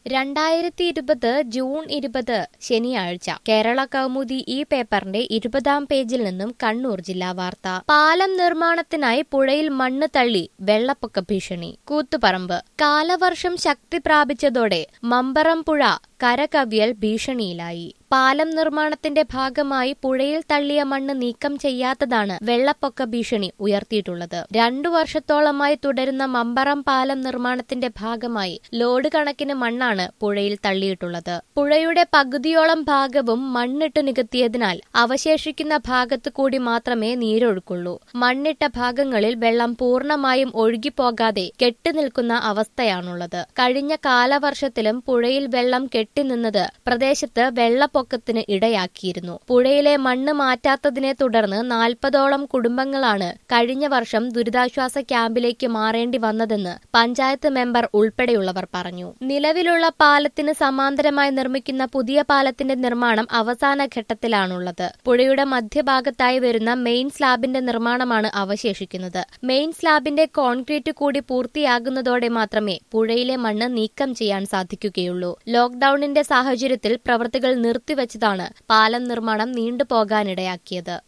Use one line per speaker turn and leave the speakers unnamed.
രണ്ടായിരത്തി ഇരുപത് ജൂൺ ഇരുപത് ശനിയാഴ്ച കേരള കൗമുദി ഈ പേപ്പറിന്റെ ഇരുപതാം പേജിൽ നിന്നും കണ്ണൂർ ജില്ലാ വാർത്ത പാലം നിർമ്മാണത്തിനായി പുഴയിൽ മണ്ണ് തള്ളി വെള്ളപ്പൊക്ക ഭീഷണി കൂത്തുപറമ്പ് കാലവർഷം ശക്തി പ്രാപിച്ചതോടെ മമ്പറം പുഴ കരകവിയൽ ഭീഷണിയിലായി പാലം നിർമ്മാണത്തിന്റെ ഭാഗമായി പുഴയിൽ തള്ളിയ മണ്ണ് നീക്കം ചെയ്യാത്തതാണ് വെള്ളപ്പൊക്ക ഭീഷണി ഉയർത്തിയിട്ടുള്ളത് രണ്ടു വർഷത്തോളമായി തുടരുന്ന മമ്പറം പാലം നിർമ്മാണത്തിന്റെ ഭാഗമായി ലോഡ് കണക്കിന് മണ്ണാണ് പുഴയിൽ തള്ളിയിട്ടുള്ളത് പുഴയുടെ പകുതിയോളം ഭാഗവും മണ്ണിട്ട് നികത്തിയതിനാൽ അവശേഷിക്കുന്ന ഭാഗത്തു കൂടി മാത്രമേ നീരൊഴുക്കുള്ളൂ മണ്ണിട്ട ഭാഗങ്ങളിൽ വെള്ളം പൂർണ്ണമായും ഒഴുകിപ്പോകാതെ കെട്ടിനിൽക്കുന്ന അവസ്ഥയാണുള്ളത് കഴിഞ്ഞ കാലവർഷത്തിലും പുഴയിൽ വെള്ളം കെട്ടിനിന്നത് പ്രദേശത്ത് വെള്ളപ്പൊക്കത്തിന് ഇടയാക്കിയിരുന്നു പുഴയിലെ മണ്ണ് മാറ്റാത്തതിനെ തുടർന്ന് നാൽപ്പതോളം കുടുംബങ്ങളാണ് കഴിഞ്ഞ വർഷം ദുരിതാശ്വാസ ക്യാമ്പിലേക്ക് മാറേണ്ടി വന്നതെന്ന് പഞ്ചായത്ത് മെമ്പർ ഉൾപ്പെടെയുള്ളവർ പറഞ്ഞു നിലവിലുള്ള പാലത്തിന് സമാന്തരമായി നിർമ്മിക്കുന്ന പുതിയ പാലത്തിന്റെ നിർമ്മാണം അവസാന ഘട്ടത്തിലാണുള്ളത് പുഴയുടെ മധ്യഭാഗത്തായി വരുന്ന മെയിൻ സ്ലാബിന്റെ നിർമ്മാണമാണ് അവശേഷിക്കുന്നത് മെയിൻ സ്ലാബിന്റെ കോൺക്രീറ്റ് കൂടി പൂർത്തിയാകുന്നതോടെ മാത്രമേ പുഴയിലെ മണ്ണ് നീക്കം ചെയ്യാൻ സാധിക്കുകയുള്ളൂ ലോക്ഡൌണിന്റെ സാഹചര്യത്തിൽ പ്രവൃത്തികൾ നിർത്തിവച്ചതാണ് പാലം നിർമ്മാണം നീണ്ടുപോകാനിടയാക്കിയത്